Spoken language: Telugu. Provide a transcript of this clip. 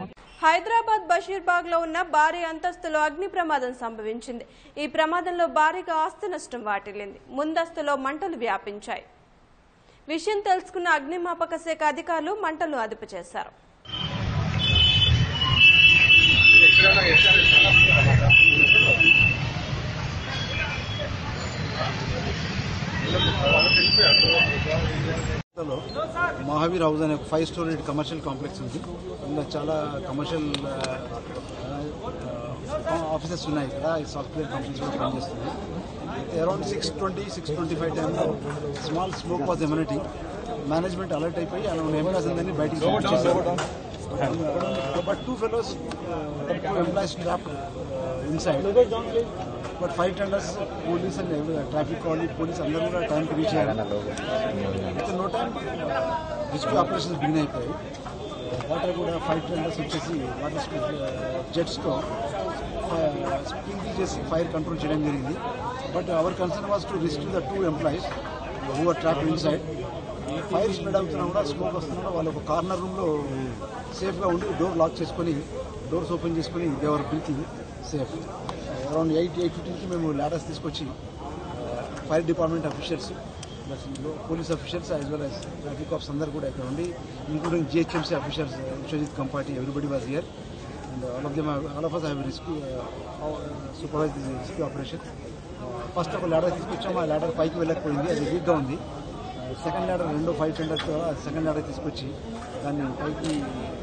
హైదరాబాద్ బషీర్బాగ్ లో ఉన్న భారీ అంతస్తులో అగ్ని ప్రమాదం సంభవించింది ఈ ప్రమాదంలో భారీగా ఆస్తి నష్టం వాటిల్లింది ముందస్తులో మంటలు వ్యాపించాయి విషయం తెలుసుకున్న అగ్నిమాపక శాఖ అధికారులు మంటలు అదుపు చేశారు లో మహావీర్ హౌస్ అనే ఒక ఫైవ్ స్టోరీ కమర్షియల్ కాంప్లెక్స్ ఉంది ఇందులో చాలా కమర్షియల్ ఆఫీసెస్ ఉన్నాయి ఇక్కడ ఈ సాఫ్ట్వేర్ కంపెనీస్ కూడా పనిచేస్తుంది around six twenty six twenty five టైంలో small smoke was immunity management alert అయిపోయి అలా ఎంప్లాయీస్ అందరినీ బయటికి పంపించేశారు but two fellows two employees trap inside but five tenders police and traffic colony police అందరూ కూడా టైంకి రీచ్ అయ్యారు అయితే no time rescue operations begin అయిపోయాయి వాటర్ కూడా ఫైవ్ టెండర్స్ వచ్చేసి వాటర్ జెట్స్తో స్ప్రింకిల్ చేసి ఫైర్ కంట్రోల్ చేయడం జరిగింది but our concern was to rescue the two employees who are trap inside fire spread అవుతున్నా కూడా స్మోక్ వస్తున్నా కూడా వాళ్ళు ఒక కార్నర్ రూమ్లో సేఫ్గా ఉండి డోర్ లాక్ చేసుకొని డోర్స్ ఓపెన్ చేసుకొని they were breathing safe around eight eight ఫిఫ్టీన్కి మేము లాడర్స్ తీసుకొచ్చి fire department officials plus police officials as well as traffic ఆఫ్స్ అందరు కూడా ఇక్కడ ఉండి including GHMC officials Vishwajit Kampati everybody was here and all of them all of us have rescue supervise the rescue operation first ఒక ల్యాడర్ తీసుకొచ్చాము ఆ ల్యాడర్ పైకి వెళ్ళకపోయింది అది వీక్గా ఉంది సెకండ్ ల్యాడర్ రెండో ఫైవ్ టెండర్స్ సెకండ్ ల్యాడర్ తీసుకొచ్చి దాన్ని పైకి